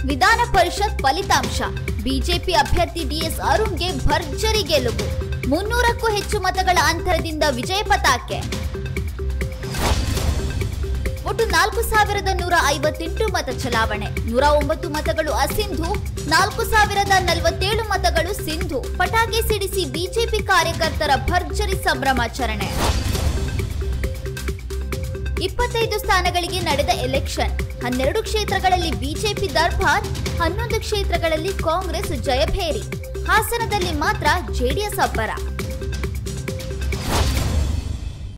ವಿಧಾನ ಪರಿಷತ್ ಫಲಿತಾಂಶ ಬಿಜೆಪಿ ಅಭ್ಯರ್ಥಿ ಡಿಎಸ್ ಅರುಣ್ಗೆ ಭರ್ಜರಿ ಗೆಲುವು ಮುನ್ನೂರಕ್ಕೂ ಹೆಚ್ಚು ಮತಗಳ ಅಂತರದಿಂದ ವಿಜಯ ಪತಾಕೆ ಒಟ್ಟು ನಾಲ್ಕು ಸಾವಿರದ ನೂರ ಐವತ್ತೆಂಟು ಮತ ಚಲಾವಣೆ ನೂರ ಒಂಬತ್ತು ಮತಗಳು ಅಸಿಂಧು ನಾಲ್ಕು ಸಾವಿರದ ನಲವತ್ತೇಳು ಮತಗಳು ಸಿಂಧು ಪಟಾಕಿ ಸಿಡಿಸಿ ಬಿಜೆಪಿ ಕಾರ್ಯಕರ್ತರ ಭರ್ಜರಿ ಸಂಭ್ರಮಾಚರಣೆ ಇಪ್ಪತ್ತೈದು ಸ್ಥಾನಗಳಿಗೆ ನಡೆದ ಎಲೆಕ್ಷನ್ ಹನ್ನೆರಡು ಕ್ಷೇತ್ರಗಳಲ್ಲಿ ಬಿಜೆಪಿ ದರ್ಬಾರ್ ಹನ್ನೊಂದು ಕ್ಷೇತ್ರಗಳಲ್ಲಿ ಕಾಂಗ್ರೆಸ್ ಜಯಭೇರಿ ಹಾಸನದಲ್ಲಿ ಮಾತ್ರ ಜೆಡಿಎಸ್ ಅಬ್ಬರ